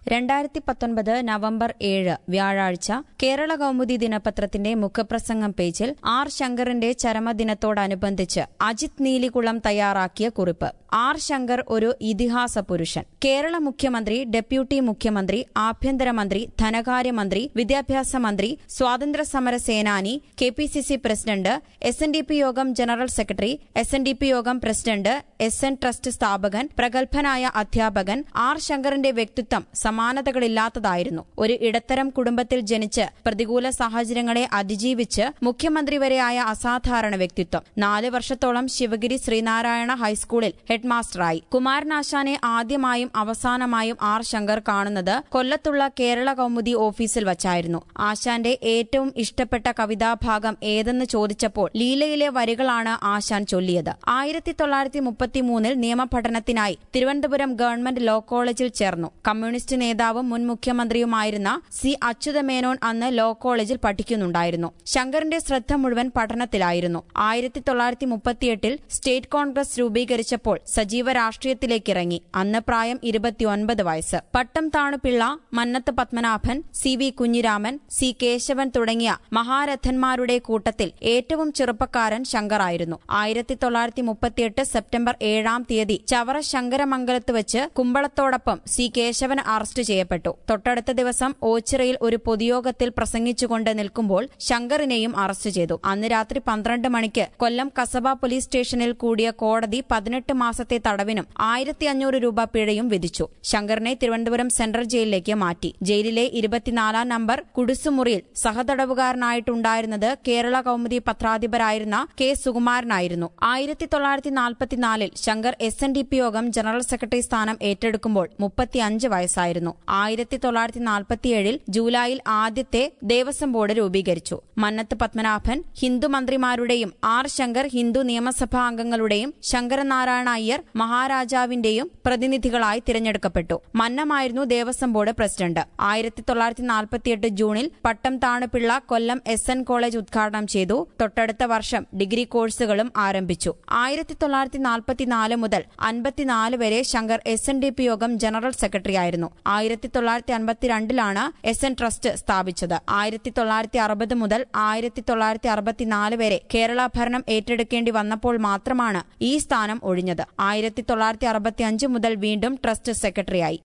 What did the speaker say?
രണ്ടായിരത്തി പത്തൊൻപത് നവംബർ ഏഴ് വ്യാഴാഴ്ച കേരള കൗമുദി ദിനപത്രത്തിന്റെ മുഖപ്രസംഗം പേജിൽ ആർ ശങ്കറിന്റെ ചരമദിനത്തോടനുബന്ധിച്ച് അജിത് നീലികുളം തയ്യാറാക്കിയ കുറിപ്പ് ആർ ശങ്കർ ഒരു ഇതിഹാസ പുരുഷൻ കേരള മുഖ്യമന്ത്രി ഡെപ്യൂട്ടി മുഖ്യമന്ത്രി ആഭ്യന്തരമന്ത്രി ധനകാര്യമന്ത്രി വിദ്യാഭ്യാസ മന്ത്രി സ്വാതന്ത്ര്യ സമര സേനാനി K P C C president S N D P Yogam general secretary S N D P Yogam president S N trust സ്ഥാപകൻ പ്രഗത്ഭനായ അധ്യാപകൻ ആർ ശങ്കറിന്റെ വ്യക്തിത്വം സമാനതകളില്ലാത്തതായിരുന്നു ഒരു ഇടത്തരം കുടുംബത്തിൽ ജനിച്ച് പ്രതികൂല സാഹചര്യങ്ങളെ അതിജീവിച്ച് മുഖ്യമന്ത്രി വരെയായ അസാധാരണ വ്യക്തിത്വം നാല് വർഷത്തോളം ശിവഗിരി ശ്രീനാരായണ ഹൈസ്കൂളിൽ ഹെഡ്മാസ്റ്ററായി കുമാരനാശാനെ ആദ്യമായും അവസാനമായും ആർ ശങ്കർ കാണുന്നത് കൊല്ലത്തുള്ള കേരള കൗമുദി ഓഫീസിൽ വച്ചായിരുന്നു ആശാന്റെ ഏറ്റവും ഇഷ്ടപ്പെട്ട കവിതാഭാഗം ഏതെന്ന് ചോദിച്ചപ്പോൾ ലീലയിലെ വരികളാണ് ആശാൻ ചൊല്ലിയത് ആയിരത്തി തൊള്ളായിരത്തി മുപ്പത്തിമൂന്നിൽ നിയമപഠനത്തിനായി തിരുവനന്തപുരം ഗവൺമെന്റ് ലോ കോളേജിൽ ചേർന്നു കമ്മ്യൂണിസ്റ്റ് നേതാവും മുൻ മുഖ്യമന്ത്രിയുമായിരുന്ന സി അച്യുതമേനോൻ അന്ന് ലോ കോളേജിൽ പഠിക്കുന്നുണ്ടായിരുന്നു ശങ്കറിന്റെ ശ്രദ്ധ മുഴുവൻ പഠനത്തിലായിരുന്നു ആയിരത്തി തൊള്ളായിരത്തി മുപ്പത്തിയെട്ടിൽ സ്റ്റേറ്റ് കോൺഗ്രസ് രൂപീകരിച്ചപ്പോൾ സജീവ രാഷ്ട്രീയത്തിലേക്കിറങ്ങി അന്ന് പ്രായം ഇരുപത്തിയൊൻപത് വയസ്സ് Pattom Thanu Pillai Mannath Padmanabhan C V Kunjiraman C Kesavan തുടങ്ങിയ മഹാരഥന്മാരുടെ കൂട്ടത്തിൽ ഏറ്റവും ചെറുപ്പക്കാരൻ ശങ്കറായിരുന്നു ആയിരത്തി തൊള്ളായിരത്തി മുപ്പത്തിയെട്ട് സെപ്റ്റംബർ ഏഴാം തീയതി ചവറ ശങ്കരമംഗലത്ത് വെച്ച് കുമ്പളത്തോടൊപ്പം സി കേശവൻ അറസ്റ്റ് ചെയ്യപ്പെട്ടു തൊട്ടടുത്ത ദിവസം ഓച്ചിറയിൽ ഒരു പൊതുയോഗത്തിൽ പ്രസംഗിച്ചുകൊണ്ട് നിൽക്കുമ്പോൾ ശങ്കറിനെയും അറസ്റ്റ് ചെയ്തു അന്ന് രാത്രി പന്ത്രണ്ട് മണിക്ക് കൊല്ലം കസബ പോലീസ് സ്റ്റേഷനിൽ കൂടിയ കോടതി പതിനെട്ട് മാസത്തെ തടവിനും ആയിരത്തി അഞ്ഞൂറ് രൂപ പിഴയും വിധിച്ചു ശങ്കറിനെ തിരുവനന്തപുരം സെൻട്രൽ ജയിലിലേക്ക് മാറ്റി ജയിലിലെ ഇരുപത്തിനാലാം നമ്പർ കുടിസുമുറിയിൽ സഹതടവുകാരനായിട്ടുണ്ടായിരുന്നത് കേരള കൌമുദി പത്രാധിപരായിരുന്ന കെ സുകുമാരനായിരുന്നു ആയിരത്തി തൊള്ളായിരത്തി നാൽപ്പത്തിനാലിൽ Sankar S N D P Yogam general secretary സ്ഥാനം ഏറ്റെടുക്കുമ്പോൾ മുപ്പത്തിയഞ്ച് വയസ്സായിരുന്നു ആയിരത്തി തൊള്ളായിരത്തി നാൽപ്പത്തിയേഴിൽ ജൂലൈയിൽ ആദ്യത്തെ ദേവസ്വം ബോർഡ് രൂപീകരിച്ചു മന്നത്ത് പത്മനാഭൻ ഹിന്ദു മന്ത്രിമാരുടെയും ആർ ശങ്കർ ഹിന്ദു നിയമസഭാ അംഗങ്ങളുടെയും ശങ്കരനാരായണ അയ്യർ മഹാരാജാവിന്റെയും പ്രതിനിധികളായി തിരഞ്ഞെടുക്കപ്പെട്ടു മന്നമായിരുന്നു ദേവസ്വം ബോർഡ് പ്രസിഡന്റ് ആയിരത്തി തൊള്ളായിരത്തി നാൽപ്പത്തിയെട്ട് ജൂണിൽ Pattom Thanu Pillai Kollam S N college ഉദ്ഘാടനം ചെയ്തു തൊട്ടടുത്ത വർഷം ഡിഗ്രി കോഴ്സുകളും ആരംഭിച്ചു ആയിരത്തി തൊള്ളായിരത്തി നാൽപ്പത്തിനാല് മുതൽ അൻപത്തിനാല് വരെ Sankar S N D P Yogam general സെക്രട്ടറിയായിരുന്നു ആയിരത്തി തൊള്ളായിരത്തി അൻപത്തിരണ്ടിലാണ് എസ് എൻ ട്രസ്റ്റ് സ്ഥാപിച്ചത് ആയിരത്തി തൊള്ളായിരത്തി അറുപത് മുതൽ ആയിരത്തി തൊള്ളായിരത്തി അറുപത്തിനാല് വരെ കേരള ഭരണം ഏറ്റെടുക്കേണ്ടി വന്നപ്പോൾ മാത്രമാണ് ഈ സ്ഥാനം ഒഴിഞ്ഞത് ആയിരത്തി തൊള്ളായിരത്തി അറുപത്തിയഞ്ച് മുതൽ വീണ്ടും ട്രസ്റ്റ് സെക്രട്ടറിയായി